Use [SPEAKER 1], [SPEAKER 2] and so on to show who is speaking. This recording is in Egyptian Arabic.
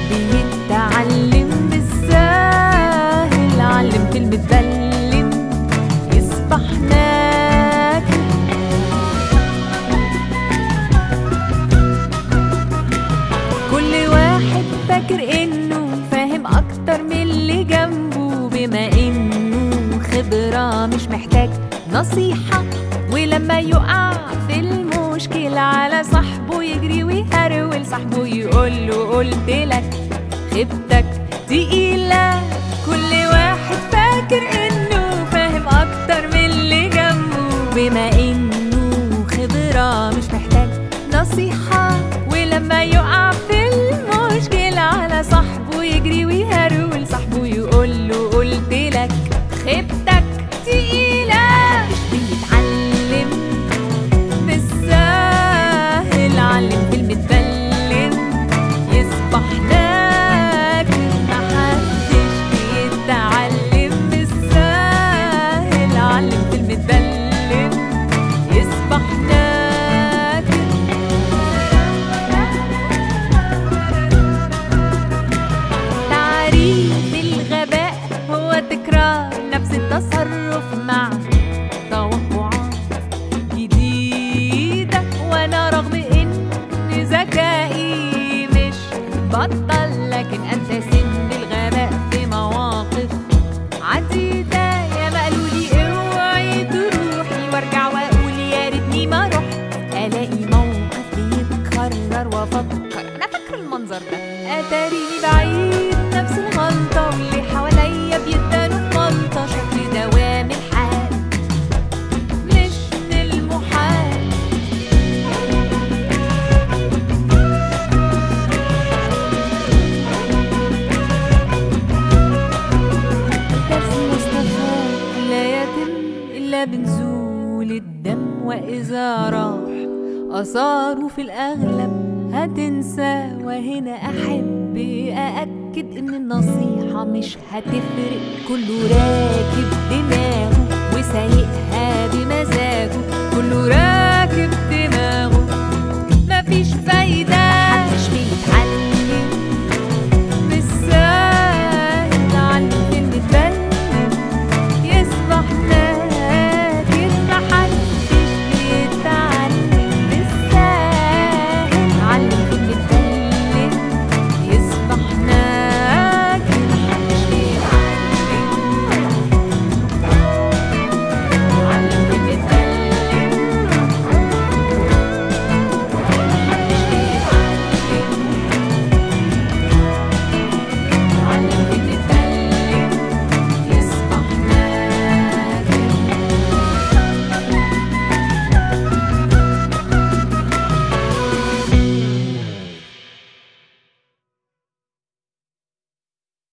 [SPEAKER 1] بيتعلم بالساهل علمت المتبلم يصبح ناكر كل واحد فاكر انه فاهم اكتر من اللي جنبه بما انه خبرة مش محتاج نصيحة ولما يقع في المشكلة على صاحبه يجري ويهرول صاحبه يقول له قلت لك خيبتك تقيلة كل واحد فاكر انه فاهم اكتر من اللي جنبه بما انه خبرة مش محتاج نصيحة ولما يقع في المشكلة على صاحبه يجري ويهرول صاحبه يقول له قلت لك خيبتك تقيلة مش بيتعلم بالساهل علمت المتبلم يصبح ناكر محدش بيتعلم بالساهل علمت المتبلم يصبح ناكر تعريف الغباء هو تكرار نفس التصرف مع توقعات جديدة وأنا رغم إن ذكائي مش بطل لكن أنت سن الغباء في مواقف عديدة يا مقلولي اوعي تروحي وارجع واقول يا ريتني ما رحت الاقي موقف يتكرر وافكر انا فاكر المنظر ده اتاريني بعيد نفس الغلطه واللي حواليا بيدانوا في غلطه شكل دوام الحال مش من المحال درس مستفاد لا يتم إلا بنزول الدم وإذا راح أثاره في الأغلب هتنسى وهنا أحب أأكد إن النصيحة مش هتفرق كله راكب دماغه وسايقها بمزاجه كله راكب